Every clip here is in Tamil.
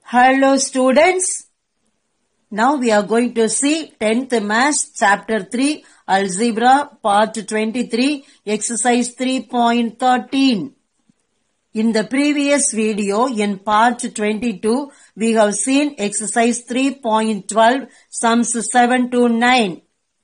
Hello students. Now we are going to see 10th Maths chapter 3 Algebra part 23 exercise 3.13. In the previous video in part 22 we have seen exercise 3.12 sums 7 to 9.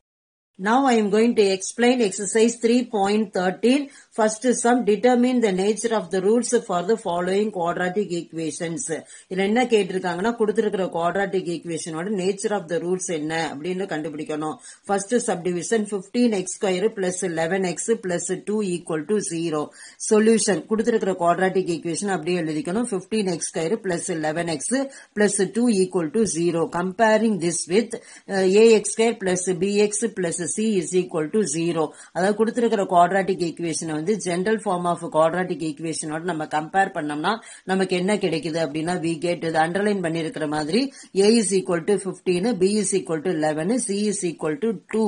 Now I am going to explain exercise 3.13. First sum determine the nature of the roots for the following quadratic equations. இதுல என்ன கேட்டிருக்காங்கன்னா கொடுத்திருக்கிற quadratic equationோட nature of the roots என்ன அப்படின்னு கண்டுபிடிக்கணும். First subdivision 15x square plus 11x plus 2 equal to 0. Solution கொடுத்திருக்கிற quadratic equation அப்படியே எழுதிக்கணும் 15x square plus 11x plus 2 equal to 0. Comparing this with uh, ax square plus bx plus c is equal to 0. அதாவது கொடுத்திருக்கிற quadratic equation வந்து general form of quadratic equationோட நம்ம compare பண்ணோம்னா நமக்கு என்ன கிடைக்குது அப்படின்னா we get இது underline பண்ணியிருக்கிற மாதிரி a is equal to 15 b is equal to 11 c is equal to 2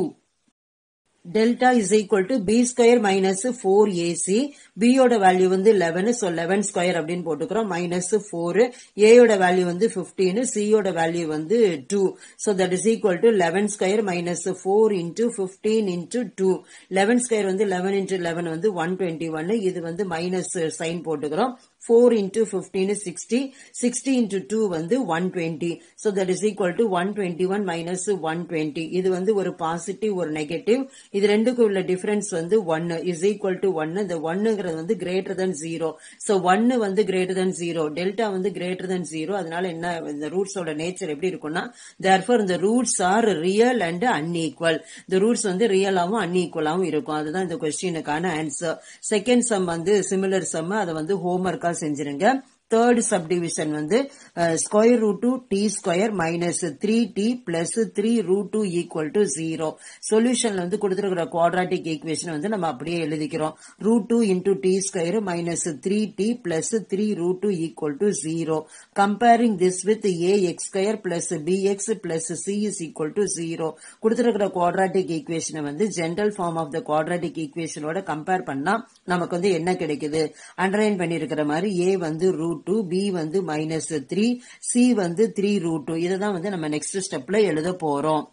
delta is equal to B square minus four AC பியோட வேல்யூ வந்து லெவன் ஸோ லெவன் ஸ்கொயர் அப்படின்னு போட்டுக்கிறோம் மைனஸ் ஃபோர் ஏயோட வேல்யூ வந்து பிப்டீன் சியோட வேல்யூ வந்து two so that is equal to eleven square minus four into fifteen into two eleven square வந்து லெவன் இன்டூ லெவன் வந்து ஒன் டுவெண்ட்டி ஒன் இது வந்து மைனஸ் சைன் போட்டுக்கிறோம் four into fifteen sixty sixty into two வந்து one twenty so that is equal to one twenty one minus one twenty இது வந்து ஒரு பாசிட்டிவ் ஒரு நெகட்டிவ் இது ரெண்டுக்கு உள்ள டிஃபரன்ஸ் வந்து ஒன்னு இஸ் ஈக்குவல் டு ஒன்னு இந்த ஒன்னுங்கிறது வந்து கிரேட்டர் தன் ஜீரோ ஸோ ஒன்னு வந்து கிரேட்டர் தன் ஜீரோ டெல்டா வந்து கிரேட்டர் தன் ஜீரோ அதனால என்ன இந்த ரூட்ஸோட நேச்சர் எப்படி இருக்கும்னா தேர்ஃபோர் இந்த roots are real and unequal இந்த ரூட்ஸ் வந்து ரியலாவும் அன்ஈக்குவலாவும் இருக்கும் அதுதான் இந்த கொஸ்டினுக்கான ஆன்சர் செகண்ட் சம் வந்து சிமிலர் சம் அதை வந்து ஹோம்ஒர்க்கா செஞ்சிருங்க தேர்ட் சப்டிவிஷன் வந்து square root two T square minus three T plus three root two equal to zero சொல்யூஷன்ல வந்து கொடுத்துருக்கிற குவாட்ராட்டிக் ஈக்குவேஷன் வந்து நம்ம அப்படியே எழுதிக்கிறோம் root two into T square minus three T plus three root two equal to zero comparing this with A X square plus B X plus C is equal to zero கொடுத்துருக்கிற குவாட்ராட்டிக் ஈக்குவேஷனை வந்து general form of the quadratic ஈக்குவேஷனோட கம்பேர் பண்ணா நமக்கு வந்து என்ன கிடைக்குது அண்டர்லைன் பண்ணிருக்கிற மாதிரி ஏ வந்து ரூட் டூ பி வந்து மைனஸ் த்ரீ சி வந்து த்ரீ ரூட் டூ இதை தான் வந்து நம்ம நெக்ஸ்ட் ஸ்டெப்ல எழுத போறோம்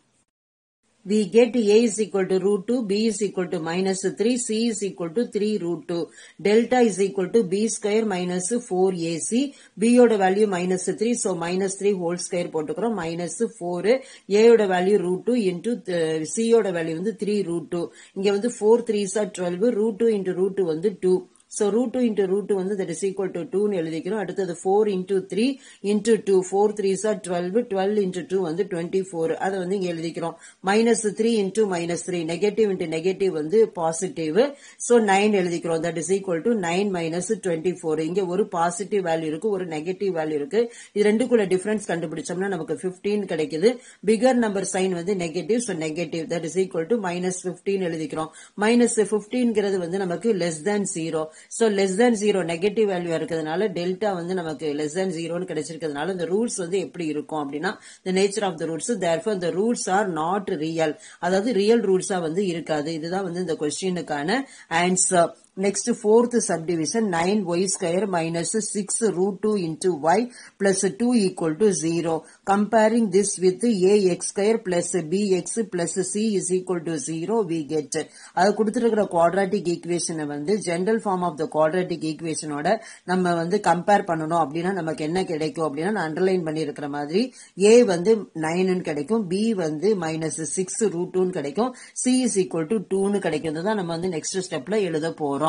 we get a is equal to root 2, b is equal to minus 3, c is equal to 3 root 2. Delta is equal to b square minus 4ac. b யோட value minus 3, so minus 3 whole square போட்டுக்கிறோம் minus 4. a யோட value root 2 into uh, c யோட value வந்து 3 root 2. இங்க வந்து 4 3s are 12, root 2 into root 2 வந்து 2. So root 2 into root 2 வந்து that is equal to 2 எழுதிக்கிறோம் அடுத்தது 4 into 3 into 2 4 3s are 12 12 into 2 வந்து 24 அதை வந்து இங்க எழுதிக்கிறோம் minus 3 into minus 3 negative into negative வந்து positive so 9 எழுதிக்கிறோம் that is equal to 9 minus 24 இங்க ஒரு positive value இருக்கு ஒரு negative value இருக்கு இது ரெண்டுக்குள்ள difference கண்டுபிடிச்சோம்னா நமக்கு 15 கிடைக்குது bigger number sign வந்து negative so negative that is equal to minus 15 எழுதிக்கிறோம் minus 15ங்கிறது வந்து நமக்கு less than 0 so less than zero negative value இருக்கிறதுனால டெல்டா வந்து நமக்கு லெஸ் தேன் ஜீரோன்னு கிடைச்சிருக்கிறதுனால இந்த ரூட்ஸ் வந்து எப்படி இருக்கும் அப்படின்னா the nature of the roots therefore இந்த ரூட்ஸ் ஆர் நாட் ரியல் அதாவது ரியல் ரூட்ஸா வந்து இருக்காது இதுதான் வந்து இந்த கொஸ்டினுக்கான answer Next fourth subdivision 9y square minus 6 root 2 into y plus 2 equal to 0. Comparing this with ax square plus bx plus c is equal to 0 we get. அது கொடுத்திருக்கிற quadratic equation வந்து general form of the quadratic equation ஓட நம்ம வந்து compare பண்ணணும் அப்படின்னா நமக்கு என்ன கிடைக்கும் அப்படின்னா நான் underline பண்ணியிருக்கிற மாதிரி a வந்து 9 கிடைக்கும் b வந்து minus 6 root 2 கிடைக்கும் c is equal to 2 கிடைக்கும் தான் நம்ம வந்து next stepல எழுத போறோம்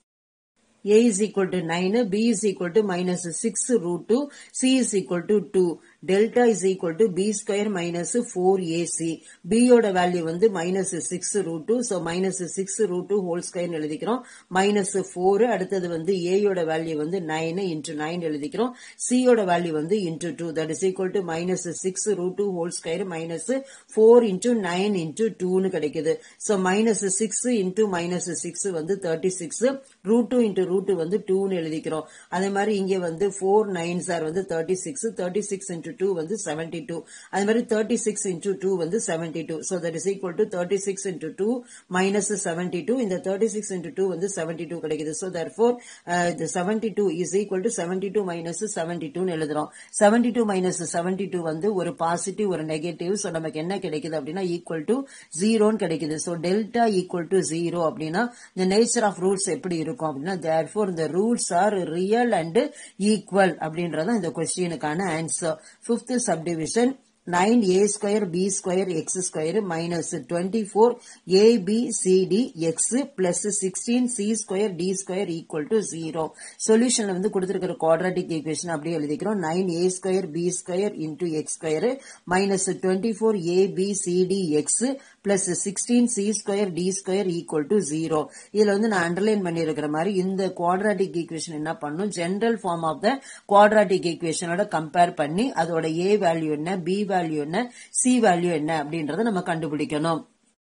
a is equal to 9, b is equal to minus 6 root 2, c is equal to 2. delta is equal to b square minus 4ac. b யோட வேல்யூ வந்து minus 6 root 2, so minus 6 root 2 whole square எழுதிக்கிறோம். minus 4 அடுத்தது வந்து a யோட வேல்யூ வந்து 9 into 9 எழுதிக்கிறோம். c யோட வேல்யூ வந்து into 2, that is equal to minus 6 root 2 whole square minus 4 into 9 into 2 னு கிடைக்குது. so minus 6 into minus 6 வந்து 36, root 2 into root 2 வந்து 2 னு எழுதிக்கிறோம். அதே மாதிரி இங்க வந்து 4 9s are வந்து 36, 36 into இன்டூ டூ வந்து செவன்டி டூ அது மாதிரி தேர்ட்டி சிக்ஸ் இன்டூ டூ வந்து seventy two so that is equal to thirty six into two minus seventy two இந்த தேர்ட்டி சிக்ஸ் இன்டூ டூ வந்து செவன்டி டூ கிடைக்குது ஸோ தர் ஃபோர் இந்த seventy two is equal to seventy two minus seventy டூன்னு எழுதுறோம் seventy two minus seventy two வந்து ஒரு பாசிட்டிவ் ஒரு நெகட்டிவ் ஸோ நமக்கு என்ன கிடைக்குது அப்படின்னா ஈக்குவல் டு ஜீரோன்னு கிடைக்குது so delta equal to zero அப்படின்னா இந்த நேச்சர் ஆஃப் ரூட்ஸ் எப்படி இருக்கும் அப்படின்னா தேர் ஃபோர் இந்த roots are real and equal அப்படின்றதான் இந்த கொஸ்டினுக்கான answer fifth subdivision 9a square b square x square minus 24 a b c d x plus 16 c square d square equal to 0 சொல்யூஷன்ல வந்து கொடுத்திருக்கிற குவாட்ராட்டிக் ஈக்குவேஷன் அப்படியே எழுதிக்கிறோம் 9a square b square into x square minus 24 a b c d x plus 16 c square d square equal to 0 இதுல வந்து நான் அண்டர்லைன் பண்ணியிருக்கிற மாதிரி இந்த குவாட்ராட்டிக் ஈக்குவேஷன் என்ன பண்ணும் general form of the quadratic ஈக்குவேஷனோட கம்பேர் பண்ணி அதோட a வேல்யூ என்ன b வேல்யூ என்ன சி வேல்யூ என்ன அப்படின்றத நம்ம கண்டுபிடிக்கணும்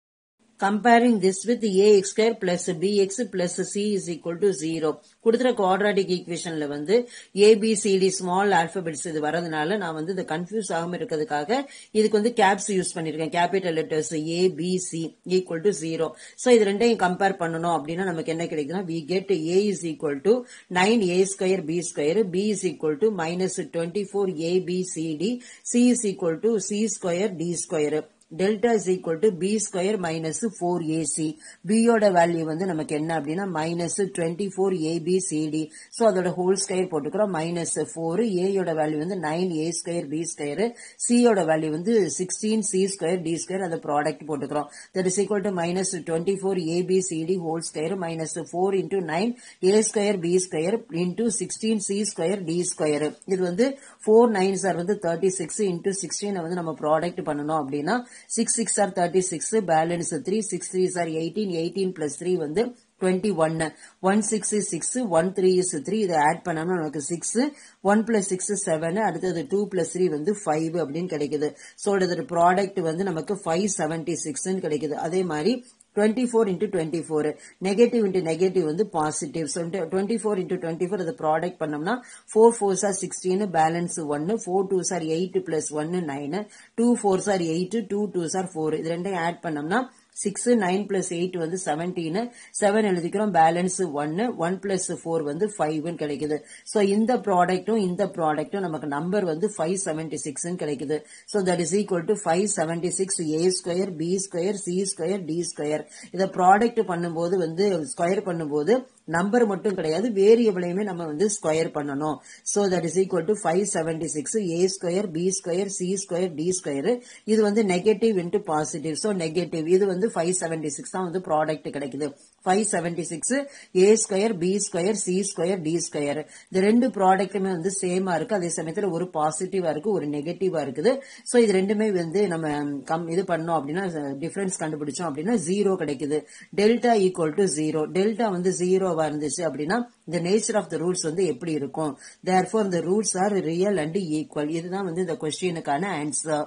comparing this with ax square plus bx plus c is equal to 0 கொடுத்துற quadratic equationல வந்து abcd small alphabets இது வரதுனால நான் வந்து இது கன்ஃபியூஸ் ஆகாம இருக்கிறதுக்காக இதுக்கு வந்து கேப்ஸ் யூஸ் பண்ணிருக்கேன் capital letters a b c equal to 0 so இது ரெண்டையும் கம்பேர் பண்ணணும் அப்படின்னா நமக்கு என்ன கிடைக்குதுன்னா we get a is equal to 9a square b square b is equal to minus 24 a b c d c is equal to c square d square delta is equal to B square minus four AC பியோட வேல்யூ வந்து நமக்கு என்ன அப்படின்னா minus twenty four ABCD so அதோட ஹோல் ஸ்கொயர் போட்டுக்கிறோம் மைனஸ் ஃபோர் ஏயோட வேல்யூ வந்து nine A square B square சியோட வேல்யூ வந்து sixteen C square D square அந்த ப்ராடக்ட் போட்டுக்கிறோம் that is equal to minus twenty four ABCD whole square minus four into nine A square B square into sixteen C square D square இது வந்து ஃபோர் நைன் சார் வந்து தேர்ட்டி சிக்ஸ் இன்டூ சிக்ஸ்டீனை வந்து நம்ம ப்ராடக்ட் பண்ணணும் அப்படின்னா six six are thirty six balance three six three sir eighteen eighteen plus three வந்து twenty one one six six one three is three இதை ஆட் பண்ணோம்னா நமக்கு six one plus six seven அடுத்தது டூ பிளஸ் த்ரீ வந்து ஃபைவ் அப்படின்னு கிடைக்குது ஸோ இதோட ப்ராடக்ட் வந்து நமக்கு ஃபைவ் செவன்டி சிக்ஸ்ன்னு கிடைக்குது அதே மாதிரி twenty four into twenty four negative into negative வந்து positive so twenty four into twenty four அதை ப்ராடக்ட் பண்ணோம்னா ஃபோர் ஃபோர் சார் சிக்ஸ்டீன் பேலன்ஸ் ஒன்னு ஃபோர் டூ சார் எயிட் பிளஸ் ஒன்னு நைன் டூ ஃபோர் சார் எயிட் டூ டூ சார் ஃபோர் இது ரெண்டையும் ஆட் பண்ணோம்னா சிக்ஸ் நைன் பிளஸ் எயிட் வந்து செவன்டீன் செவன் எழுதிக்கிறோம் பேலன்ஸ் ஒன்னு ஒன் பிளஸ் ஃபோர் வந்து ஃபைவ்னு கிடைக்குது ஸோ இந்த ப்ராடக்ட்டும் இந்த ப்ராடக்ட்டும் நமக்கு நம்பர் வந்து ஃபைவ் செவன்டி சிக்ஸ் கிடைக்குது so that is equal to five seventy six A square B square C square D square இதை ப்ராடக்ட் பண்ணும்போது வந்து ஸ்கொயர் பண்ணும்போது நம்பர் மட்டும் கிடையாது வேரியபிளையுமே நம்ம வந்து ஸ்கொயர் பண்ணணும் so that is equal to five seventy six A square B square C square D square இது வந்து negative into positive so negative இது வந்து ஃபைவ் செவன்டி சிக்ஸ் தான் வந்து ப்ராடக்ட் கிடைக்குது ஃபைவ் செவன்டி சிக்ஸ் ஏ square B square C square D square இந்த ரெண்டு ப்ராடக்ட்டுமே வந்து சேமா இருக்கு அதே சமயத்தில் ஒரு பாசிட்டிவா இருக்கு ஒரு நெகட்டிவா இருக்குது ஸோ இது ரெண்டுமே வந்து நம்ம கம் இது பண்ணோம் அப்படின்னா டிஃபரன்ஸ் கண்டுபிடிச்சோம் அப்படின்னா ஜீரோ கிடைக்குது delta equal to zero delta வந்து ஜீரோவா இருந்துச்சு அப்படின்னா இந்த நேச்சர் ஆஃப் த ரூட்ஸ் வந்து எப்படி இருக்கும் தேர் ஃபோர் இந்த roots are real and equal இதுதான் வந்து இந்த கொஸ்டினுக்கான answer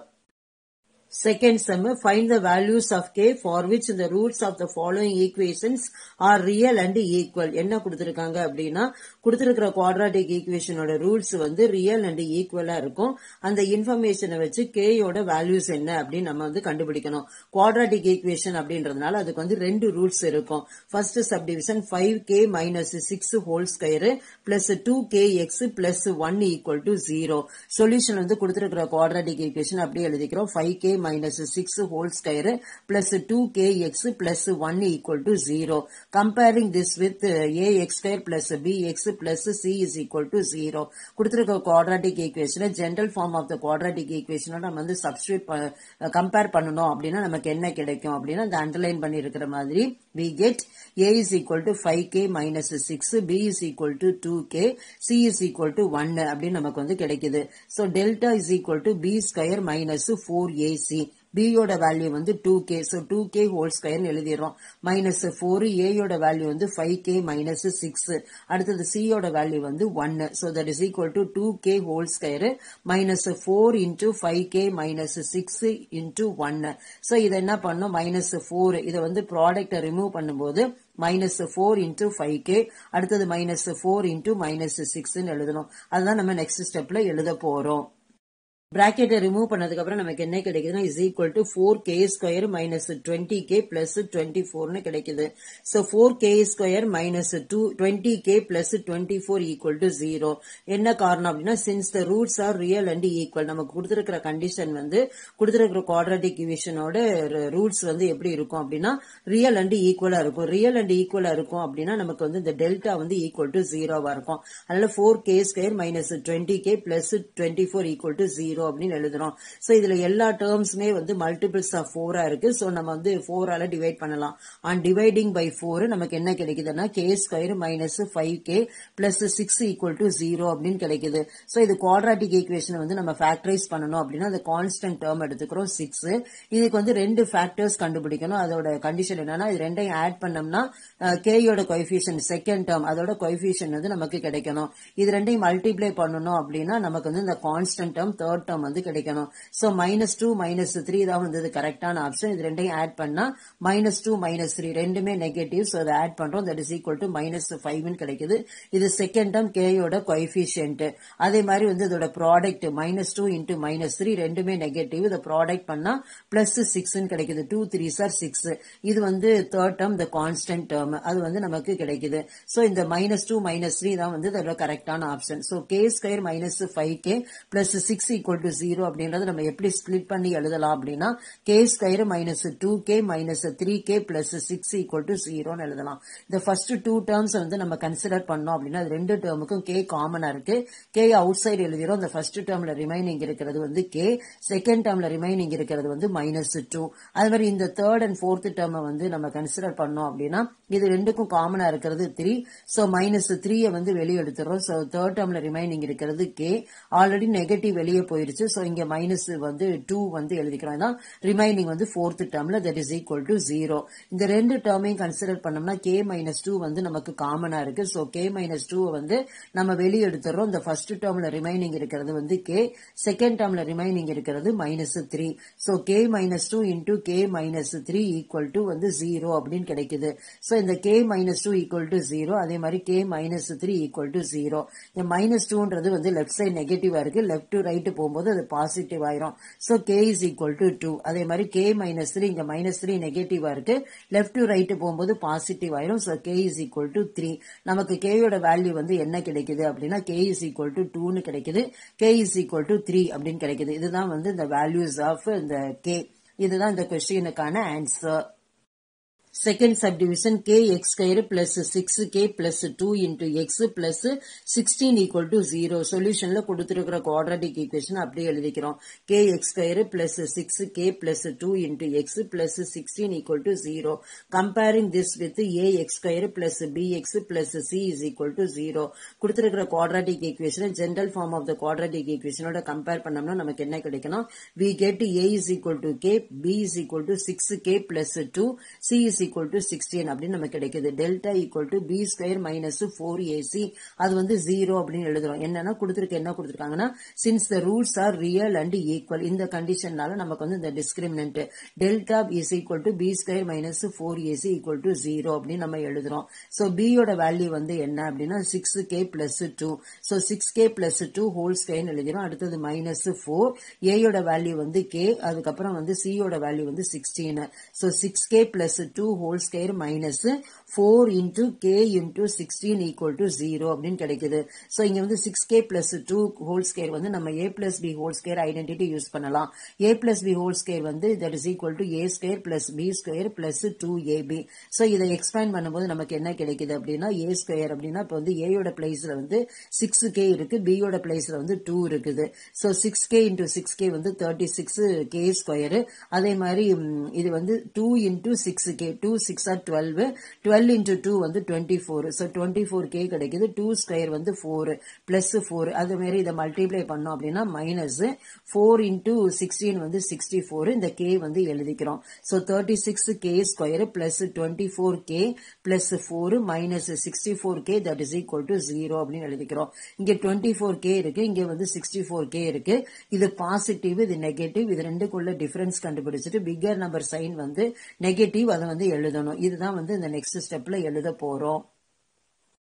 Second sum, find the values of k for which the roots of the following equations are real and equal. என்ன கொடுத்திருக்காங்க அப்படின்னா கொடுத்திருக்கிற quadratic equationோட ரூட்ஸ் வந்து ரியல் அண்ட் ஈக்குவலா இருக்கும் அந்த இன்ஃபர்மேஷனை வச்சு k யோட வேல்யூஸ் என்ன அப்படின்னு நம்ம வந்து கண்டுபிடிக்கணும் quadratic equation அப்படின்றதுனால அதுக்கு வந்து ரெண்டு ரூட்ஸ் இருக்கும் first subdivision five K minus six whole square plus two K X plus one equal to zero solution வந்து கொடுத்திருக்கிற quadratic equation அப்படியே எழுதிக்கிறோம் five K minus 6 whole square plus 2kx plus 1 equal to 0. Comparing this with uh, ax square plus bx plus c is equal to 0. கொடுத்திருக்க quadratic equation general form of the quadratic equation நம்ம வந்து substitute கம்பேர் பண்ணணும் அப்படின்னா நமக்கு என்ன கிடைக்கும் அப்படின்னா அந்த அண்டர்லைன் பண்ணி இருக்கிற மாதிரி we get a is equal to 5k minus 6 b is equal to 2k c is equal to 1 அப்படின்னு நமக்கு வந்து கிடைக்குது so delta is equal to b square minus 4ac b யோட வேல்யூ வந்து 2k so 2k ஹோல் ஸ்கொயர்னு எழுதிடுறோம் மைனஸ் ஃபோர் a யோட வேல்யூ வந்து 5k மைனஸ் சிக்ஸ் அடுத்தது c யோட வேல்யூ வந்து 1 so that is equal to 2k whole square minus four into five K minus six into one so இதை என்ன பண்ணோம் மைனஸ் ஃபோர் இதை வந்து ப்ராடக்டை ரிமூவ் பண்ணும்போது minus four into five K அடுத்தது மைனஸ் ஃபோர் இன்டூ மைனஸ் சிக்ஸ்ன்னு எழுதணும் அதுதான் நம்ம நெக்ஸ்ட் ஸ்டெப்ல எழுத போறோம் பிராக்கெட்டை ரிமூவ் பண்ணதுக்கு அப்புறம் நமக்கு என்ன கிடைக்குதுன்னா is equal to four K square minus twenty K plus twenty ஃபோர்னு கிடைக்குது so four K square minus two twenty K plus twenty four equal to zero என்ன காரணம் அப்படின்னா since the roots are real and equal நமக்கு கொடுத்துருக்கிற கண்டிஷன் வந்து கொடுத்துருக்கிற குவாட்ராட்டிக் இவிஷனோட ரூட்ஸ் வந்து எப்படி இருக்கும் அப்படின்னா ரியல் அண்ட் ஈக்குவலா இருக்கும் ரியல் அண்ட் ஈக்குவலா இருக்கும் அப்படின்னா நமக்கு வந்து இந்த டெல்டா வந்து ஈக்குவல் டு ஜீரோவா இருக்கும் அதனால four K square minus twenty K plus twenty four equal to zero அப்படின்னு எழுதுறோம் சோ இதுல எல்லா டேர்ம்ஸுமே வந்து மல்டிபிள்ஸ் ஆஃப் ஃபோரா இருக்கு சோ நம்ம வந்து ஃபோரால டிவைட் பண்ணலாம் ஆன் டிவைடிங் பை ஃபோர் நமக்கு என்ன கிடைக்குதுன்னா K square minus five K plus six equal to zero அப்படின்னு கிடைக்குது சோ இது குவாட்ராட்டிக் ஈக்குவேஷன் வந்து நம்ம ஃபேக்டரைஸ் பண்ணணும் அப்படின்னா அந்த கான்ஸ்டன்ட் டேர்ம் எடுத்துக்கிறோம் சிக்ஸ் இதுக்கு வந்து ரெண்டு ஃபேக்டர்ஸ் கண்டுபிடிக்கணும் அதோட கண்டிஷன் என்னன்னா இது ரெண்டையும் ஆட் பண்ணோம்னா கேயோட கொய்ஃபிஷன் செகண்ட் டேர்ம் அதோட கொய்ஃபிஷன் வந்து நமக்கு கிடைக்கணும் இது ரெண்டையும் மல்டிப்ளை பண்ணணும் அப்படின்னா நமக்கு வந்து இந்த கான்ஸ்டன்ட் டேர்ம் தேர்ட் டேர்ம் வந்து கிடைக்கணும் so minus two minus three தான் வந்து கரெக்டான ஆப்ஷன் இது ரெண்டையும் ஆட் பண்ணா மைனஸ் டூ மைனஸ் த்ரீ ரெண்டுமே நெகட்டிவ் ஸோ அதை ஆட் பண்றோம் that is equal to minus ஃபைவ்னு கிடைக்குது இது செகண்ட் டேர்ம் கேயோட கொய்ஃபிஷியன்ட் அதே மாதிரி வந்து இதோட product minus two into minus three ரெண்டுமே நெகட்டிவ் இதை ப்ராடக்ட் பண்ணா பிளஸ் சிக்ஸ்னு கிடைக்குது டூ த்ரீ சார் சிக்ஸ் இது வந்து third term the constant term அது வந்து நமக்கு கிடைக்குது ஸோ இந்த மைனஸ் டூ மைனஸ் த்ரீ தான் வந்து இதோட கரெக்டான option so K square minus five K plus six equal to zero அப்படின்றது நம்ம எப்படி ஸ்பிளிட் பண்ணி எழுதலாம் அப்படின்னா K square minus two K minus three K plus six equal to ஜீரோன்னு எழுதலாம் இந்த ஃபர்ஸ்ட் டூ டேர்ம்ஸ் வந்து நம்ம கன்சிடர் பண்ணோம் அப்படின்னா அது ரெண்டு டேர்முக்கும் கே காமனா இருக்கு கே அவுட் சைடு எழுதிரும் இந்த ஃபர்ஸ்ட் டேர்ம்ல ரிமைனிங் இருக்கிறது வந்து கே செகண்ட் டேர்ம்ல ரிமைனிங் இருக்கிறது வந்து மைனஸ் டூ அது மாதிரி இந்த தேர்ட் அண்ட் ஃபோர்த் டேர்மை வந்து நம்ம கன்சிடர் பண்ணோம் அப்படின்னா இது ரெண்டுக்கும் காமனா இருக்கிறது த்ரீ ஸோ மைனஸ் த்ரீயை வந்து வெளியே எடுத்துறோம் ஸோ தேர்ட் டேர்ம்ல ரிமைனிங் இருக்கிறது கே ஆல்ரெடி நெகட்டிவ் வெளியே போயிருச்சு ஸோ இங்க மைனஸ் வந்து டூ வந்து எழுதிக்கிறோம் தான் ரிமைனிங் வந்து ஃபோர்த் டேர்ம்ல that is equal to zero இந்த ரெண்டு டேர்மையும் கன்சிடர் பண்ணோம்னா கே மைனஸ் டூ வந்து நமக்கு காமனா இருக்கு ஸோ கே மைனஸ் டூ வந்து நம்ம வெளியே எடுத்துறோம் இந்த ஃபர்ஸ்ட் டேர்ம்ல ரிமைனிங் இருக்கிறது வந்து கே செகண்ட் டேர்ம்ல ரிமைனிங் இருக்கிறது minus three so K minus two into K minus three equal to வந்து ஜீரோ அப்படின்னு கிடைக்குது ஸோ இந்த K minus two equal to zero அதே மாதிரி K minus three equal to zero இந்த மைனஸ் டூன்றது வந்து லெஃப்ட் சைடு நெகட்டிவா இருக்கு லெஃப்ட் டு ரைட் போகும்போது அது பாசிட்டிவ் ஆயிரும் so K is equal to two அதே மாதிரி கே மைனஸ் த்ரீ இங்க மைனஸ் த்ரீ நெகட்டிவா இருக்கு லெஃப்ட் டு ரைட் போகும்போது பாசிட்டிவ் ஆயிரும் so K is equal to three நமக்கு கேயோட வேல்யூ வந்து என்ன கிடைக்குது அப்படின்னா கே இஸ் ஈக்குவல் டு டூன்னு கிடைக்குது K is equal to three அப்படின்னு கிடைக்குது இதுதான் வந்து இந்த வேல்யூஸ் ஆஃப் இந்த கே இதுதான் இந்த கொஸ்டினுக்கான answer second subdivision K X square plus six K plus two into X plus sixteen equal to zero சொல்யூஷன்ல கொடுத்துருக்கிற குவாட்ராட்டிக் ஈக்குவேஷன் அப்படியே எழுதிக்கிறோம் K X square plus six K plus two into X plus sixteen equal to zero comparing this with A X square plus B X plus C is equal to zero கொடுத்துருக்கிற quadratic equation general form of the quadratic ஈக்குவேஷனோட கம்பேர் பண்ணோம்னா நமக்கு என்ன கிடைக்கணும் we get A is equal to K B is equal to six K plus two C is equal to sixteen அப்படின்னு நமக்கு கிடைக்குது delta equal to B square minus four AC அது வந்து ஜீரோ அப்படின்னு எழுதுறோம் என்னன்னா கொடுத்துருக்க என்ன கொடுத்துருக்காங்கன்னா since the rules are real and equal இந்த கண்டிஷன்னால நமக்கு வந்து இந்த discriminant delta is equal to B square minus four AC equal to zero அப்படின்னு நம்ம எழுதுறோம் ஸோ பியோட வேல்யூ வந்து என்ன அப்படின்னா six K plus two so six K plus two whole ஸ்கொயர்னு எழுதிரும் அடுத்தது மைனஸ் ஃபோர் ஏயோட வேல்யூ வந்து கே அதுக்கப்புறம் வந்து சியோட வேல்யூ வந்து sixteen so six K plus two whole square minus four into K into sixteen equal to zero அப்படின்னு கிடைக்குது ஸோ இங்க வந்து six K plus two whole square வந்து நம்ம A plus B whole square identity use பண்ணலாம் ஏ பிளஸ் பி ஹோல் ஸ்கொயர் வந்து that is equal to A square plus B square plus two AB so இதை எக்ஸ்பேண்ட் பண்ணும்போது நமக்கு என்ன கிடைக்குது அப்படின்னா ஏ ஸ்கொயர் அப்படின்னா இப்போ வந்து ஏயோட பிளேஸ்ல வந்து சிக்ஸ் கே இருக்கு பியோட பிளேஸ்ல வந்து டூ இருக்குது so six K into six K வந்து தேர்ட்டி சிக்ஸ் கே ஸ்கொயர் அதே மாதிரி ம், இது வந்து two into six K two six are twelve twelve into two வந்து twenty four so twenty four K கிடைக்குது டூ ஸ்கொயர் வந்து ஃபோர் பிளஸ் ஃபோர் அது மாதிரி இதை மல்டிப்ளை பண்ணோம் அப்படின்னா மைனஸ் ஃபோர் இன்டூ சிக்ஸ்டீன் வந்து சிக்ஸ்டி ஃபோர் இந்த கே வந்து எழுதிக்கிறோம் so thirty six K square plus twenty four K plus four minus sixty four K that is equal to zero அப்படின்னு எழுதிக்கிறோம் இங்க டுவெண்ட்டி ஃபோர் கே இருக்கு இங்க வந்து சிக்ஸ்டி ஃபோர் கே இருக்கு இது பாசிட்டிவ் இது நெகட்டிவ் இது ரெண்டுக்குள்ள டிஃபரன்ஸ் கண்டுபிடிச்சிட்டு பிக்கர் நம்பர் சைன் வந்து நெகட்டிவ் அதை வந்து எழுதணும் இதுதான் வந்து இந்த நெக்ஸ்ட் ஸ்டெப்ல எழுத போறோம்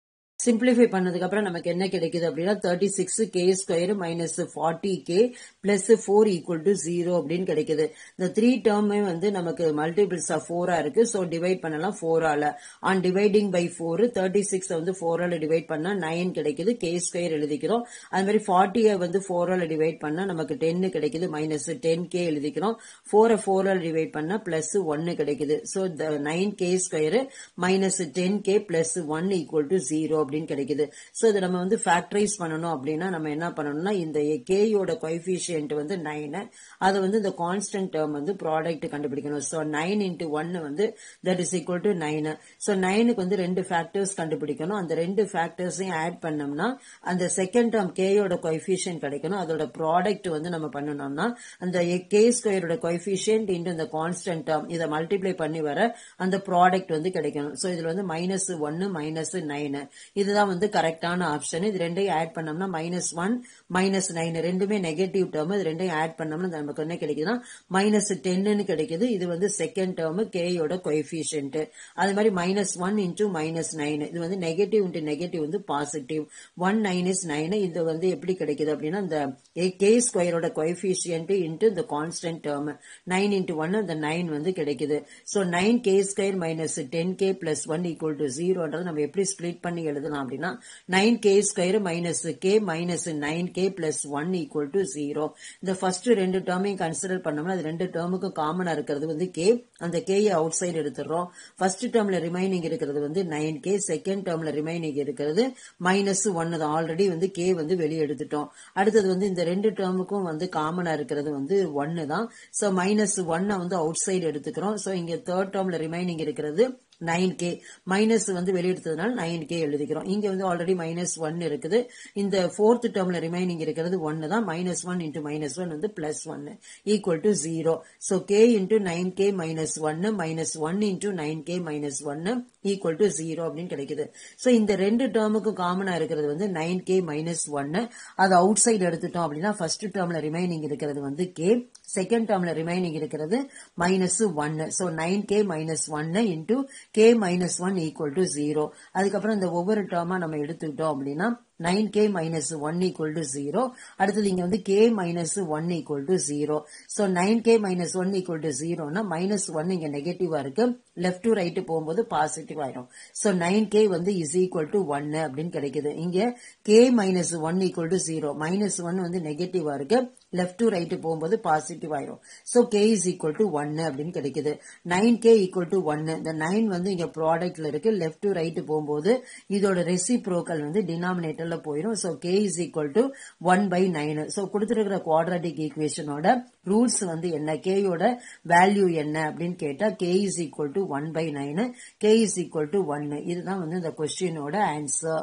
சிம்பிளிஃபை பண்ணதுக்கு அப்புறம் நமக்கு என்ன கிடைக்குது அப்படின்னா thirty six K square minus forty K plus four equal to zero அப்படின்னு கிடைக்குது இந்த த்ரீ டேர்மே வந்து நமக்கு மல்டிபிள்ஸ் ஆஃப் ஃபோரா இருக்கு ஸோ டிவைட் பண்ணலாம் ஃபோரால on dividing by four thirty six வந்து ஃபோரால டிவைட் பண்ணா நைன் கிடைக்குது கே ஸ்கொயர் எழுதிக்கிறோம் அது மாதிரி ஃபார்ட்டியை வந்து ஃபோரால டிவைட் பண்ணா நமக்கு டென் கிடைக்குது மைனஸ் டென் கே எழுதிக்கிறோம் ஃபோரை ஃபோரால் டிவைட் பண்ணா பிளஸ் ஒன்னு கிடைக்குது so nine K square minus ten K plus one equal to zero அப்படின்னு கிடைக்குது ஸோ இதை நம்ம வந்து ஃபேக்டரைஸ் பண்ணணும் அப்படின்னா நம்ம என்ன பண்ணணும்னா இந்த கேயோட கொய்ஃபிஷியன்ட் வந்து நைனு அதை வந்து இந்த கான்ஸ்டன்ட் டேர்ம் வந்து ப்ராடக்ட் கண்டுபிடிக்கணும் ஸோ நைன் இன்டூ ஒன்னு வந்து that is equal to nine so நைனுக்கு வந்து ரெண்டு ஃபேக்டர்ஸ் கண்டுபிடிக்கணும் அந்த ரெண்டு ஃபேக்டர்ஸையும் ஆட் பண்ணோம்னா அந்த செகண்ட் டேர்ம் கேயோட கொய்ஃபிஷியன்ட் கிடைக்கணும் அதோட ப்ராடக்ட் வந்து நம்ம பண்ணணும்னா அந்த கே ஸ்கொயரோட கொய்ஃபிஷியன்ட் இன்டு இந்த கான்ஸ்டன்ட் டேர்ம் இதை மல்டிப்ளை பண்ணி வர அந்த ப்ராடக்ட் வந்து கிடைக்கணும் ஸோ இதுல வந்து மைனஸ் ஒன்னு மைனஸ் நைனு இதுதான் வந்து கரெக்டான ஆப்ஷன் இது ரெண்டையும் ஆட் பண்ணோம்னா மைனஸ் ஒன் மைனஸ் நைன் ரெண்டுமே நெகட்டிவ் டேர்ம் இது ரெண்டையும் ஆட் பண்ணோம்னா நமக்கு என்ன கிடைக்குதுன்னா மைனஸ் டென்னு கிடைக்குது இது வந்து செகண்ட் டேர்ம் கேயோட கொய்ஃபிஷியன்ட் அது மாதிரி minus one into minus nine இது வந்து நெகட்டிவ் இன்டூ நெகட்டிவ் வந்து positive one nine is nine இது வந்து எப்படி கிடைக்குது அப்படின்னா இந்த கே ஸ்கொயரோட கொய்ஃபிஷியன்ட் இன்டூ இந்த constant term nine into one அந்த நைன் வந்து கிடைக்குது so nine K square minus ten K plus one equal to ஜீரோன்றது நம்ம எப்படி ஸ்பிளிட் பண்ணி எழுதலாம் அப்படின்னா nine K square minus K minus nine K plus one equal to zero இந்த ஃபர்ஸ்ட் ரெண்டு டேர்மையும் கன்சிடர் பண்ணோம்னா அது ரெண்டு டேர்முக்கும் காமனா இருக்கிறது வந்து கே அந்த கேயை அவுட் சைடு எடுத்துடுறோம் ஃபர்ஸ்ட் டேர்ம்ல ரிமைனிங் இருக்கிறது வந்து நைன் கே செகண்ட் டேர்ம்ல ரிமைனிங் இருக்கிறது மைனஸ் ஒன் தான் ஆல்ரெடி வந்து கே வந்து வெளியே எடுத்துட்டோம் அடுத்தது வந்து இந்த ரெண்டு டேர்முக்கும் வந்து காமனா இருக்கிறது வந்து ஒன்னு தான் ஸோ மைனஸ் ஒன்னை வந்து அவுட் சைடு எடுத்துக்கிறோம் ஸோ இங்க தேர்ட் டேர்ம்ல ரிமைனிங் இருக்கிறது நைன் கே மைனஸ் வந்து வெளியெடுத்ததுனால நைன் கே எழுதிக்கிறோம் இங்க வந்து ஆல்ரெடி மைனஸ் ஒன் இருக்குது இந்த ஃபோர்த் டேர்ம்ல ரிமைனிங் இருக்கிறது ஒன்னு தான் minus one into minus one வந்து plus one equal to zero so k into nine K minus ஒன்னு minus one into nine K minus ஒன்னு ஈக்குவல் டு ஜீரோ அப்படின்னு கிடைக்குது ஸோ இந்த ரெண்டு டேர்முக்கும் காமனா இருக்கிறது வந்து நைன் கே மைனஸ் ஒன்னு அது அவுட் சைடு எடுத்துட்டோம் அப்படின்னா ஃபர்ஸ்ட் டேர்ம்ல ரிமைனிங் இருக்கிறது வந்து கே செகண்ட் டேர்ம்ல ரிமைனிங் இருக்கிறது மைனஸ் ஒன்னு ஸோ நைன் கே மைனஸ் ஒன்னு into K minus one equal to zero அதுக்கப்புறம் இந்த ஒவ்வொரு டேர்மா நம்ம எடுத்துக்கிட்டோம் அப்படின்னா nine K minus one equal to zero அடுத்தது இங்க வந்து k minus one equal to zero so nine K minus one equal to ஜீரோனா மைனஸ் ஒன் இங்க நெகட்டிவா இருக்கு லெஃப்ட் டு ரைட் போகும்போது பாசிட்டிவ் ஆயிரும் ஸோ நைன் கே வந்து இஸ் ஈக்குவல் டு ஒன்னு அப்படின்னு கிடைக்குது இங்க k minus one equal to zero minus one வந்து நெகட்டிவா இருக்கு லெஃப்ட் டு ரைட் போகும்போது பாசிட்டிவ் ஆயிரும் so K is equal to ஒன்னு அப்படின்னு கிடைக்குது நைன் கே ஈக்குவல் டு ஒன்னு இந்த நைன் வந்து இங்க ப்ராடக்ட்ல இருக்கு லெஃப்ட் டு ரைட் போகும்போது இதோட ரெசிப்ரோக்கல் வந்து டினாமினேட்டர்ல போயிடும் so K is equal to one by nine so கொடுத்துருக்கிற குவாட்ராட்டிக் ஈக்குவேஷனோட ரூட்ஸ் வந்து என்ன கேயோட வேல்யூ என்ன அப்படின்னு கேட்டா k is equal to one by nine k is equal to ஒன்னு இதுதான் வந்து இந்த கொஸ்டினோட answer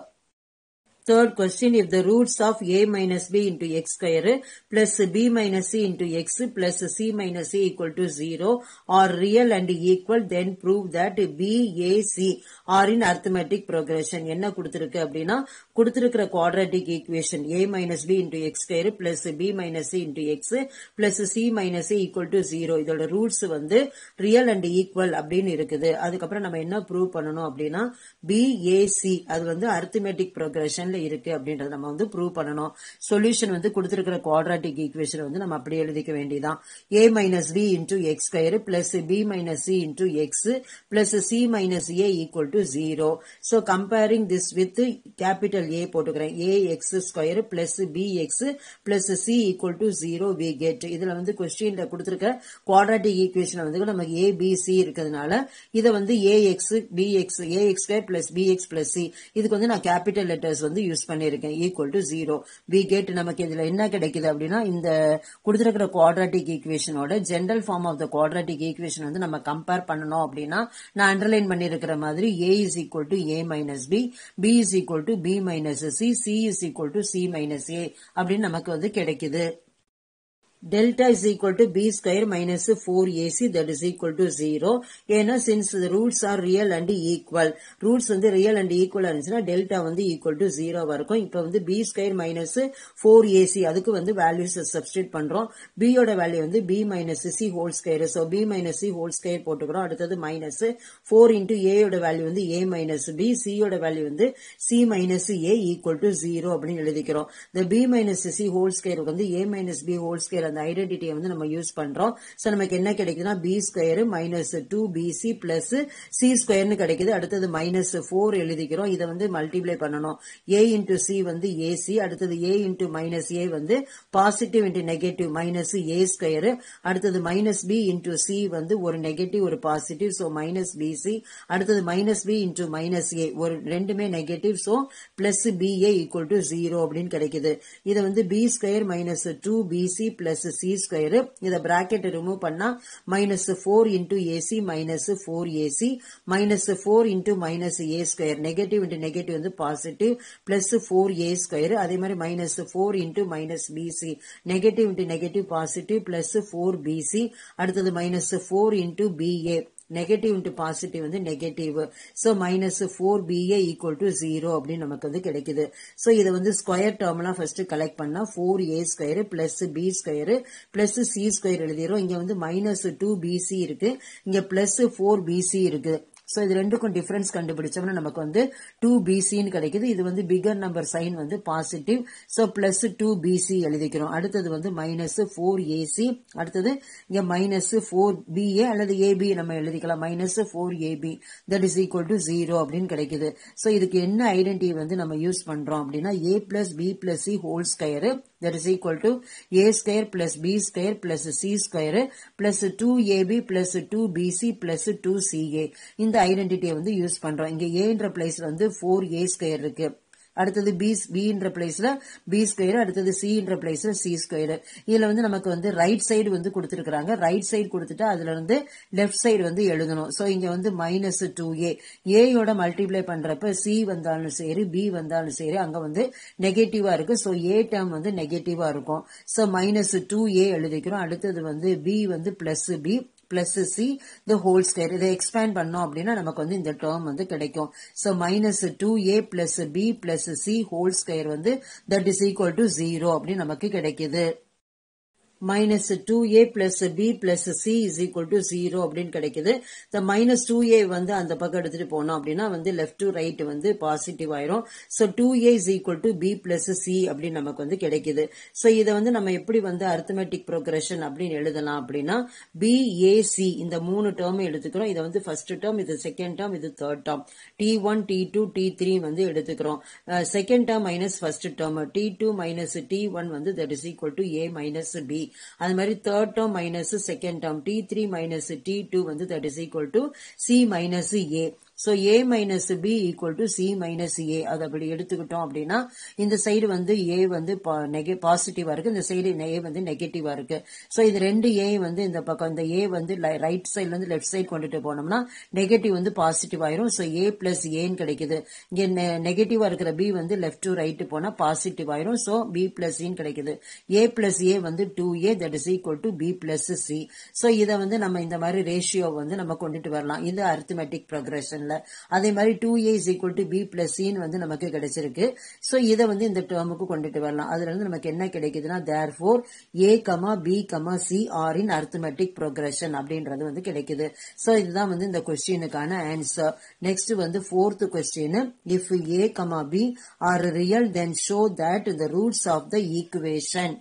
Third question, if the roots of a minus b into x square plus b minus c into x plus c minus c equal to 0 are real and equal, then prove that b, a, c are in arithmetic progression. என்ன கொடுத்திருக்கு அப்படின்னா கொடுத்திருக்கிற quadratic equation a minus b into x square plus b minus c into x plus c minus c equal to 0 இதோட ரூட்ஸ் வந்து real and equal அப்படின்னு இருக்குது அதுக்கப்புறம் நம்ம என்ன ப்ரூவ் பண்ணணும் அப்படின்னா b, a, c அது வந்து arithmetic progression ல இருக்கு அப்படின்றத நம்ம வந்து ப்ரூவ் பண்ணணும் சொல்யூஷன் வந்து கொடுத்திருக்கிற குவாட்ராட்டிக் ஈக்குவேஷன் வந்து நம்ம அப்படியே எழுதிக்க வேண்டியதான் a minus b into x square plus b minus c into X plus c minus a equal to zero so comparing this with capital A போட்டுக்கிறேன் a X square plus B X plus c equal to zero we get இதுல வந்து கொஸ்டின்ல கொடுத்திருக்க குவாட்ராட்டிக் ஈக்குவேஷன் வந்து நமக்கு ஏ பி சி இருக்கிறதுனால இதை வந்து a x b x a X square plus B X plus c இதுக்கு வந்து நான் கேபிட்டல் லெட்டர்ஸ் வந்து யூஸ் பண்ணியிருக்கேன் equal to zero we get நமக்கு இதுல என்ன கிடைக்குது அப்படின்னா இந்த கொடுத்திருக்கிற குவாட்ராட்டிக் ஈக்குவேஷனோட general form of the quadratic equation வந்து நம்ம கம்பேர் பண்ணணும் அப்படின்னா நான் அண்டர்லைன் பண்ணியிருக்கிற மாதிரி a is equal to a minus b b is equal to b minus c c is equal to c minus a அப்படின்னு நமக்கு வந்து கிடைக்குது delta is equal to b square minus 4ac that is equal to 0 ஏன்னா since the roots are real and equal roots வந்து real and equal இருந்துச்சுன்னா delta வந்து equal to 0 வா இருக்கும் இப்போ வந்து b square minus 4ac அதுக்கு வந்து values substitute பண்றோம் b யோட வேல்யூ வந்து b minus c whole square so b minus c whole square போட்டுக்கிறோம் அடுத்தது minus 4 into a யோட வேல்யூ வந்து a minus b c யோட வேல்யூ வந்து c minus a equal to 0 அப்படின்னு எழுதிக்கிறோம் the b minus c whole square வந்து a minus b whole square அந்த ஐடென்டிட்டியை வந்து நம்ம யூஸ் பண்றோம் சோ நமக்கு என்ன கிடைக்குதுன்னா b square minus two b c plus c ஸ்கொயர்னு கிடைக்குது அடுத்தது மைனஸ் ஃபோர் எழுதிக்கிறோம் இதை வந்து மல்டிப்ளை பண்ணணும் ஏ இன்டூ சி வந்து ஏசி அடுத்தது ஏ இன்டூ மைனஸ் ஏ வந்து positive into negative minus a square அடுத்தது மைனஸ் பி இன்டூ சி வந்து ஒரு நெகட்டிவ் ஒரு பாசிட்டிவ் சோ மைனஸ் பிசி அடுத்தது minus b into minus a ஒரு ரெண்டுமே negative so plus b a equal to zero அப்படின்னு கிடைக்குது இதை வந்து b square minus two b c plus c square இதை பிராக்கெட் ரிமூவ் பண்ணா minus four into a c minus four a c minus four into minus a square negative into negative வந்து positive plus four a square அதே மாதிரி minus four into minus b c negative into negative positive plus four b c அடுத்தது minus four into b a negative into positive வந்து negative so minus four b a equal to zero அப்படின்னு நமக்கு வந்து கிடைக்குது சோ இதை வந்து ஸ்கொயர் டேர்ம்லாம் ஃபர்ஸ்ட் கலெக்ட் பண்ணா four a square plus B square plus c square எழுதிரும் இங்க வந்து மைனஸ் டூ பிசி இருக்கு இங்க பிளஸ் ஃபோர் பிசி இருக்கு சோ இது ரெண்டுக்கும் டிஃபரன்ஸ் கண்டுபிடிச்சோம்னா நமக்கு வந்து டூ பிசின்னு கிடைக்குது இது வந்து பிகர் நம்பர் சைன் வந்து positive so plus two b c எழுதிக்கிறோம் அடுத்தது வந்து மைனஸ் ஃபோர் ஏசி அடுத்தது இங்க மைனஸ் ஃபோர் பிஏ அல்லது ஏபி நம்ம எழுதிக்கலாம் minus four a b that is equal to zero அப்படின்னு கிடைக்குது சோ இதுக்கு என்ன ஐடென்டி வந்து நம்ம யூஸ் பண்றோம் அப்படின்னா a plus b plus c whole square that is equal to a square plus b square plus c square plus 2ab plus 2bc plus 2ca இந்த ஐடென்டிட்டியை வந்து யூஸ் பண்றோம் இங்க ஏன்ற பிளேஸ்ல வந்து 4a ஸ்கொயர் இருக்கு அடுத்தது பி பின்ற பிளேஸ்ல பி ஸ்கொயர் அடுத்தது சின்ற பிளேஸ்ல சி ஸ்கொயர் இதுல வந்து நமக்கு வந்து ரைட் சைடு வந்து கொடுத்துருக்காங்க ரைட் சைடு கொடுத்துட்டு அதுல இருந்து லெஃப்ட் சைடு வந்து எழுதணும் சோ இங்க வந்து மைனஸ் டூ ஏ ஏயோட மல்டிப்ளை பண்றப்ப சி வந்தாலும் சரி பி வந்தாலும் சரி அங்க வந்து நெகட்டிவா இருக்கு சோ ஏ டேர்ம் வந்து நெகட்டிவா இருக்கும் சோ மைனஸ் டூ ஏ எழுதிக்கிறோம் அடுத்தது வந்து பி வந்து plus b plus c the whole square இதை எக்ஸ்பேண்ட் பண்ணோம் அப்படின்னா நமக்கு வந்து இந்த டேர்ம் வந்து கிடைக்கும் so minus two a plus b plus c whole square வந்து that is equal to zero அப்படின்னு நமக்கு கிடைக்குது minus two a plus b plus C is equal to zero அப்படின்னு கிடைக்குது இந்த மைனஸ் டூ ஏ வந்து அந்த பக்கம் எடுத்துட்டு போனோம் அப்படின்னா வந்து லெஃப்ட் டு ரைட் வந்து பாசிட்டிவ் ஆயிரும் so two a is equal to b plus c அப்படின்னு நமக்கு வந்து கிடைக்குது ஸோ இதை வந்து நம்ம எப்படி வந்து அர்த்தமெட்டிக் ப்ரோக்ரஷன் அப்படின்னு எழுதலாம் அப்படின்னா பி ஏ சி இந்த மூணு டேர்ம் எடுத்துக்கிறோம் இதை வந்து ஃபர்ஸ்ட் டேர்ம் இது செகண்ட் டேர்ம் இது third term t one t two t three வந்து எடுத்துக்கிறோம் second term minus first term t two minus t one வந்து that is equal to a minus b அது மாதிரி third term minus second term t three minus t two வந்து that is equal to c minus a so a minus b equal to c minus a அது அப்படி எடுத்துக்கிட்டோம் அப்படின்னா இந்த சைடு வந்து ஏ வந்து பாசிட்டிவா இருக்கு இந்த சைடு ஏ வந்து நெகட்டிவா இருக்கு ஸோ இது ரெண்டு ஏ வந்து இந்த பக்கம் இந்த ஏ வந்து ரைட் சைட்ல இருந்து லெஃப்ட் சைடு கொண்டுட்டு போனோம்னா நெகட்டிவ் வந்து பாசிட்டிவ் ஆயிரும் ஸோ ஏ பிளஸ் ஏன்னு கிடைக்குது இங்க நெகட்டிவா இருக்கிற பி வந்து லெஃப்ட் டு ரைட் போனா பாசிட்டிவ் ஆயிரும் ஸோ பி பிளஸ் சின்னு கிடைக்குது ஏ பிளஸ் ஏ வந்து two a that is equal to b plus c so இதை வந்து நம்ம இந்த மாதிரி ரேஷியோ வந்து நம்ம கொண்டுட்டு வரலாம் இது அரித்மெட்டிக் ப்ரோக்ரஷன்ல அதே மாதிரி two a is equal to b plus சின்னு வந்து நமக்கு கிடைச்சிருக்கு ஸோ இதை வந்து இந்த டேர்முக்கு கொண்டுட்டு வரலாம் அதுல இருந்து நமக்கு என்ன கிடைக்குதுன்னா therefore a comma b comma c are in arithmetic progression அப்படின்றது வந்து கிடைக்குது ஸோ இதுதான் வந்து இந்த கொஸ்டினுக்கான ஆன்சர் நெக்ஸ்ட் வந்து fourth question if a comma b are real then show that the roots of the equation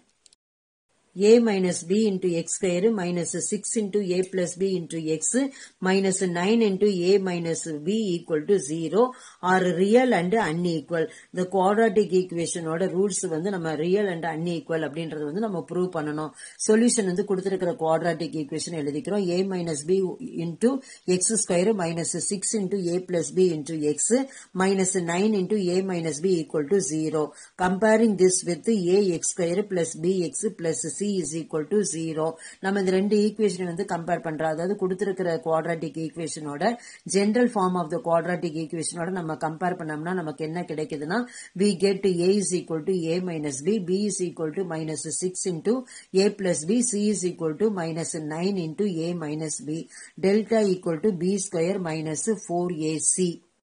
a minus b into x square minus 6 into a plus b into x minus 9 into a minus b equal to 0 are real and unequal. The quadratic equation ஓட roots வந்து நம்ம real and unequal அப்படின்றது வந்து நம்ம prove பண்ணணும். Solution வந்து கொடுத்திருக்கிற quadratic equation எழுதிக்கிறோம் a minus b into x square minus 6 into a plus b into x minus 9 into a minus b equal to 0. Comparing this with a x square plus bx plus c c is equal to zero நம்ம இந்த ரெண்டு ஈக்குவேஷன் வந்து கம்பேர் பண்றோம் அதாவது கொடுத்திருக்கிற குவாட்ராட்டிக் ஈக்குவேஷனோட general form of the quadratic ஈக்குவேஷனோட நம்ம கம்பேர் பண்ணோம்னா நமக்கு என்ன கிடைக்குதுன்னா we get A is equal to a minus b b is equal to minus six into a plus b c is equal to minus nine into a minus b delta equal to B square minus four a c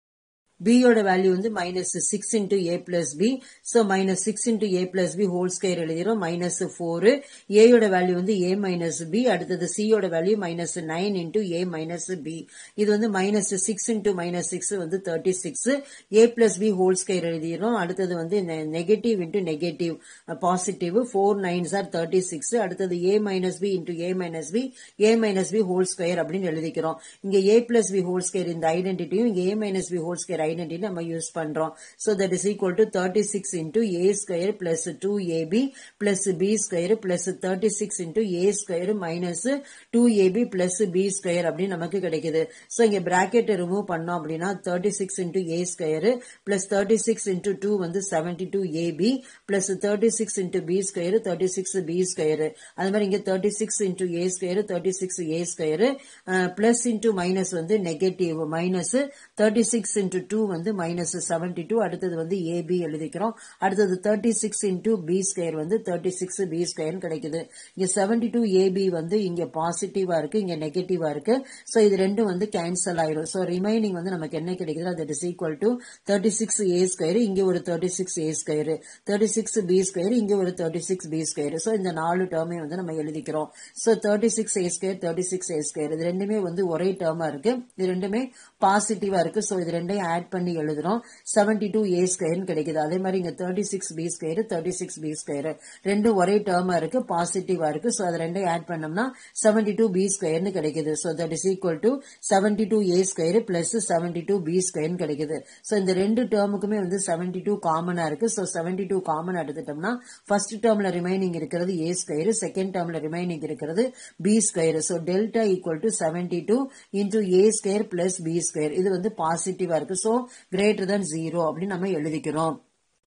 b யோட வேல்யூ வந்து minus six into a plus b so minus six into a plus B whole square எழுதிடும் மைனஸ் ஃபோர் ஏயோட வேல்யூ வந்து ஏ மைனஸ் பி அடுத்தது சி யோட value minus nine into a minus b இது வந்து minus six into minus six வந்து thirty six a plus B whole square எழுதிடும் அடுத்தது வந்து negative into negative positive four nines are thirty six அடுத்தது a minus b into a minus b a minus b whole square அப்படின்னு எழுதிக்கிறோம் இங்க a plus B whole square இந்த ஐடென்டிட்டியும் இங்க a minus b whole square identity நம்ம யூஸ் பண்றோம் so that is equal to thirty six into a square plus two a b plus B square plus thirty six into a square minus two a b plus B square அப்படின்னு நமக்கு கிடைக்குது சோ இங்க பிராக்கெட் ரிமூவ் பண்ணோம் அப்படின்னா thirty six into a square plus thirty six into two வந்து seventy two a b plus thirty six into b square thirty six b square அது மாதிரி இங்க thirty six into a square thirty six A square plus into minus வந்து negative minus thirty six into two வந்து மைனஸ் செவன்டி டூ அடுத்தது வந்து ஏபி எழுதிக்கிறோம் அடுத்தது thirty six into b square வந்து தேர்ட்டி சிக்ஸ் பி ஸ்கொயர் கிடைக்குது இங்க செவன்டி டூ ஏபி வந்து இங்க பாசிட்டிவா இருக்கு இங்க நெகட்டிவா இருக்கு சோ இது ரெண்டும் வந்து கேன்சல் ஆயிரும் சோ ரிமைனிங் வந்து நமக்கு என்ன கிடைக்குது that is equal to thirty six A square இங்க ஒரு தேர்ட்டி சிக்ஸ் ஏ square thirty six b square இங்க ஒரு thirty six b square so இந்த நாலு டேர்மே வந்து நம்ம எழுதிக்கிறோம் சோ தேர்ட்டி சிக்ஸ் ஏ ஸ்கொயர் தேர்ட்டி சிக்ஸ் ஏ ஸ்கொயர் இது ரெண்டுமே வந்து ஒரே டேர்மா இருக்கு இது ரெண்டுமே பாசிட்டிவா இருக்கு சோ இது ரெண்டையும் ஆட் பண்ணி எழுதுறோம் செவன்டி டூ ஏ ஸ்கொயர்னு கிடைக்குது அதே மாதிரி இங்க thirty six b square thirty six b square ரெண்டும் ஒரே டேர்மா இருக்கு பாசிட்டிவா இருக்கு சோ அது ரெண்டையும் ஆட் பண்ணோம்னா செவன்டி டூ பி ஸ்கொயர்னு கிடைக்குது so that is equal to seventy two a square plus seventy two b ஸ்கொயர்னு கிடைக்குது சோ இந்த ரெண்டு டேர்முக்குமே வந்து செவன்டி டூ காமனா இருக்கு சோ செவன்டி டூ காமன் எடுத்துட்டோம்னா ஃபர்ஸ்ட் டேர்ம்ல ரிமைனிங் இருக்கிறது ஏ ஸ்கொயர் செகண்ட் டேர்ம்ல ரிமைனிங் இருக்கிறது b square so delta equal to seventy two into a square plus B square இது வந்து பாசிட்டிவா இருக்கு சோ கிரேட்டர் than ஜீரோ அப்படின்னு நம்ம எழுதிக்கிறோம்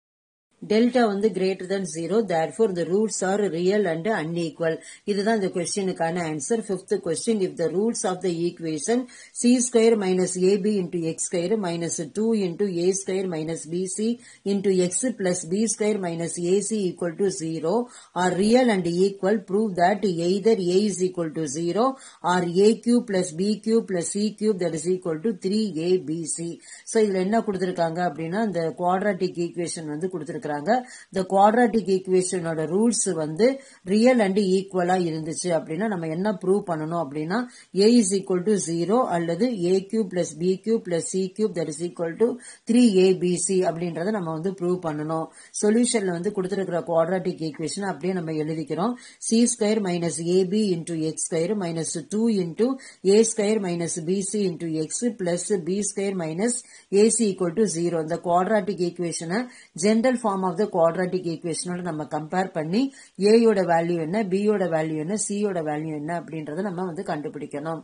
டெல்டா வந்து greater than zero therefore the roots are real and unequal இதுதான் இந்த கொஸ்டினுக்கான answer fifth question if the roots of the equation c square minus ab into x square minus two into a square minus bc into X plus B square minus ac equal to zero are real and equal prove that either a is equal to zero or a cube plus b cube plus c cube that is equal to three a bc so இதுல என்ன கொடுத்திருக்காங்க அப்படின்னா இந்த குவாட்ராட்டிக் ஈக்குவேஷன் வந்து கொடுத்திருக்காங்க இந்த குவாட்ராட்டிக் ஈக்குவேஷனோட ரூல்ஸ் வந்து ரியல் அண்ட் ஈக்குவலா இருந்துச்சு அப்படின்னா நம்ம என்ன ப்ரூவ் பண்ணணும் அப்படின்னா a is equal to zero அல்லது a cube plus b cube plus c cube that is equal to three a bc அப்படின்றத நம்ம வந்து ப்ரூவ் பண்ணணும் சொல்யூஷன்ல வந்து கொடுத்திருக்கிற குவாட்ராட்டிக் ஈக்குவேஷன் அப்படியே நம்ம எழுதிக்கிறோம் c square minus ab into x square minus two into a square minus bc into X plus B square minus ac equal to zero இந்த குவாட்ராட்டிக் ஈக்குவேஷனை general form of the quadratic ஈக்குவேஷனோட நம்ம கம்பேர் பண்ணி ஏயோட வேல்யூ என்ன பியோட வேல்யூ என்ன சியோட வேல்யூ என்ன அப்படின்றத நம்ம வந்து கண்டுபிடிக்கணும்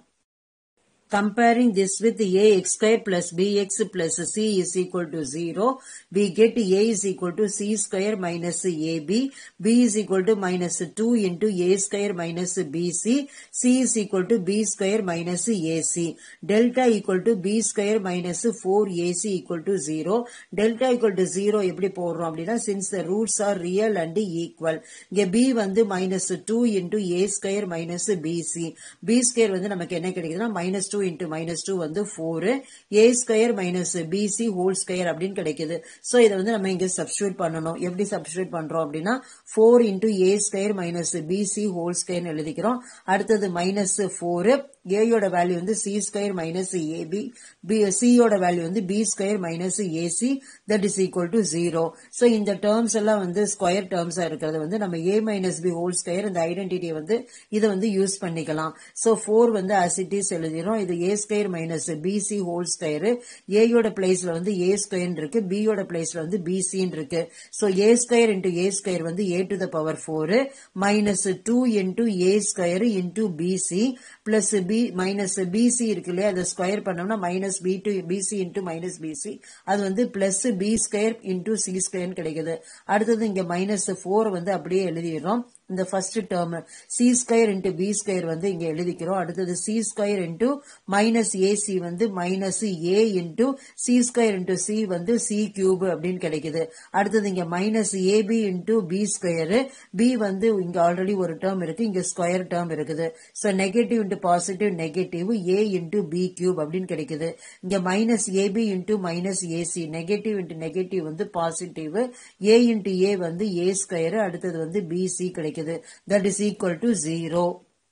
Comparing this with ax square plus bx plus c is equal to 0, we get a is equal to c square minus ab, b is equal to minus 2 into a square minus bc, c is equal to b square minus ac, delta equal to b square minus 4ac equal to 0, delta equal to 0 எப்படி போடுறோம் அப்படின்னா since the roots are real and equal, இங்க b வந்து minus 2 into a square minus bc, b square வந்து நமக்கு என்ன கிடைக்குதுன்னா minus 2 இன்டூ மைனஸ் டூ வந்து four a square minus bc whole square அப்படின்னு கிடைக்குது ஸோ இதை வந்து நம்ம இங்க சப்ஸ்டியூட் பண்ணணும் எப்படி சப்ஸ்டியூட் பண்றோம் அப்படின்னா four into a square minus bc whole square எழுதிக்கிறோம் அடுத்தது மைனஸ் ஃபோர் ஏயோட வேல்யூ வந்து c square minus ab b சியோட வேல்யூ வந்து b square minus ac that is equal to zero so இந்த டேர்ம்ஸ் எல்லாம் வந்து ஸ்கொயர் டேர்ம்ஸா இருக்கிறது வந்து நம்ம a minus b whole square இந்த ஐடென்டிட்டியை வந்து இதை வந்து யூஸ் பண்ணிக்கலாம் ஸோ ஃபோர் வந்து அசிட்டிஸ் எழுதிரும் இது a square minus bc whole square ஏயோட பிளேஸ்ல வந்து ஏ ஸ்கொயர் இருக்கு பியோட பிளேஸ்ல வந்து பிசின்னு இருக்கு so a square into a square வந்து a to the power four minus two into a square into bc plus b minus bc இருக்கு இல்லையா அதை ஸ்கொயர் பண்ணோம்னா minus b to bc into minus bc அது வந்து plus B square into c square கிடைக்குது அடுத்தது இங்க மைனஸ் ஃபோர் வந்து அப்படியே எழுதிடுறோம் இந்த first term c square into b square வந்து இங்க எழுதிக்கிறோம் அடுத்தது c square into minus ac வந்து minus a into c square into c வந்து சி கியூப் அப்படின்னு கிடைக்குது அடுத்தது இங்க minus ab into b square b வந்து இங்க ஆல்ரெடி ஒரு டேர்ம் இருக்கு இங்க ஸ்கொயர் டேர்ம் இருக்குது so negative into positive negative a into b cube அப்படின்னு கிடைக்குது இங்க minus ab into minus ac negative into negative வந்து பாசிட்டிவ் ஏ இன்டூ ஏ வந்து ஏ ஸ்கொயர் அடுத்தது வந்து பிசி கிடைக்குது that is equal to zero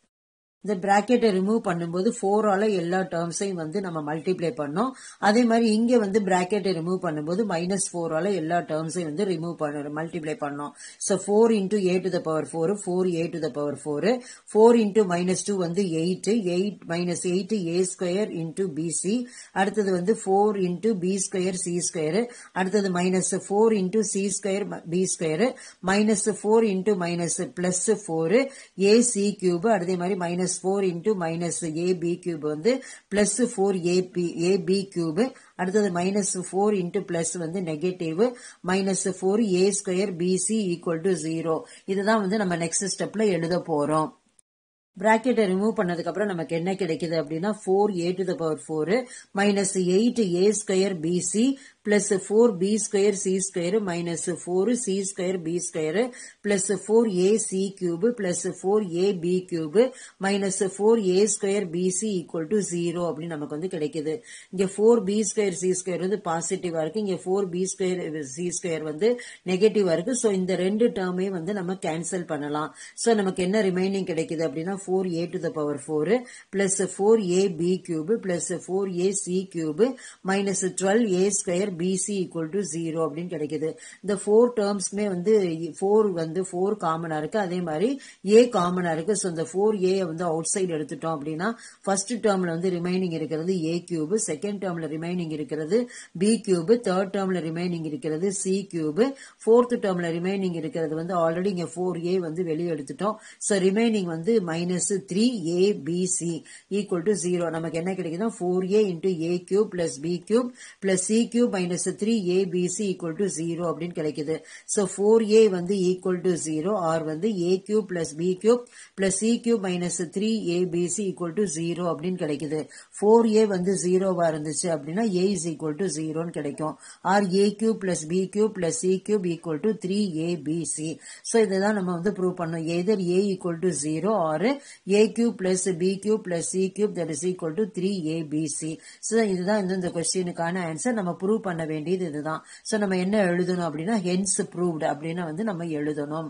இந்த பிராக்கெட்டை ரிமூவ் பண்ணும்போது ஃபோரால எல்லா டேர்ம்ஸையும் வந்து நம்ம மல்டிப்ளை பண்ணோம் அதே மாதிரி இங்க வந்து பிராக்கெட்டை ரிமூவ் பண்ணும்போது மைனஸ் ஃபோரால எல்லா டேர்ம்ஸையும் வந்து ரிமூவ் பண்ண மல்டிப்ளை பண்ணோம் so four into a to the power four four a to the power four four into minus two வந்து eight eight minus eight a square into bc அடுத்தது வந்து four into b square C square அடுத்தது minus four into c square B square minus four into minus plus four a c cube அதே மாதிரி minus four into minus a b cube வந்து பிளஸ் ஃபோர் ஏபி ஏ பி கியூப் அடுத்தது மைனஸ் ஃபோர் இன்டூ பிளஸ் வந்து negative minus four a square bc equal to zero இதுதான் வந்து நம்ம நெக்ஸ்ட் ஸ்டெப்ல எழுத போறோம் பிராக்கெட்டை ரிமூவ் பண்ணதுக்கு அப்புறம் நமக்கு என்ன கிடைக்குது அப்படின்னா four a to the power four minus eight a square bc plus four b square C square minus four c square B square plus four a c cube plus four a b cube minus four a square bc equal to zero அப்படின்னு நமக்கு வந்து கிடைக்குது இங்க four b square C square வந்து பாசிட்டிவா இருக்கு இங்க four b square C square வந்து நெகட்டிவா இருக்கு ஸோ இந்த ரெண்டு டேர்மையும் வந்து நம்ம கேன்சல் பண்ணலாம் ஸோ நமக்கு என்ன ரிமைனிங் கிடைக்குது அப்படின்னா four a to the power four plus four a b cube plus four a c cube minus twelve a square bc equal to zero அப்படின்னு கிடைக்குது இந்த ஃபோர் டேர்ம்ஸ்மே வந்து ஃபோர் வந்து ஃபோர் காமனா இருக்கு அதே மாதிரி ஏ காமனா இருக்கு ஸோ இந்த ஃபோர் ஏ வந்து அவுட் சைடு எடுத்துட்டோம் அப்படின்னா ஃபர்ஸ்ட் டேர்ம்ல வந்து ரிமைனிங் இருக்கிறது ஏ கியூப் செகண்ட் டேர்ம்ல ரிமைனிங் இருக்கிறது பி கியூப் தேர்ட் டேர்ம்ல ரிமைனிங் இருக்கிறது சி கியூப் ஃபோர்த் டேர்ம்ல ரிமைனிங் இருக்கிறது வந்து ஆல்ரெடி இங்க ஃபோர் ஏ வந்து வெளியே எடுத்துட்டோம் ஸோ ரிமைனிங் வந்து minus three a b c equal to zero நமக்கு என்ன கிடைக்குதுன்னா four a into a cube plus b cube plus c cube minus three a bc equal to zero அப்படின்னு கிடைக்குது ஸோ ஃபோர் ஏ வந்து ஈக்குவல் டு ஜீரோ ஆர் வந்து a cube plus b cube plus c cube minus three a bc equal to zero அப்படின்னு கிடைக்குது ஃபோர் ஏ வந்து ஜீரோவா இருந்துச்சு அப்படின்னா ஏ இஸ் ஈக்குவல் டு ஜீரோன்னு கிடைக்கும் or a cube plus b cube plus c cube equal to three a bc so இதுதான் நம்ம வந்து ப்ரூவ் பண்ணோம் either a equal to zero or a cube plus b cube plus c cube that is equal to three a bc so இதுதான் இந்த கொஸ்டினுக்கான ஆன்சர் நம்ம ப்ரூவ் பண்ண வேண்டியது இதுதான் ஸோ நம்ம என்ன எழுதணும் அப்படின்னா ஹென்ஸ் ப்ரூவ்டு அப்படின்னு வந்து நம்ம எழுதணும்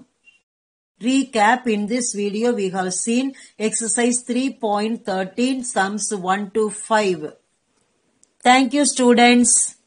Recap in this video we have seen exercise 3.13 sums 1 to 5. Thank you students.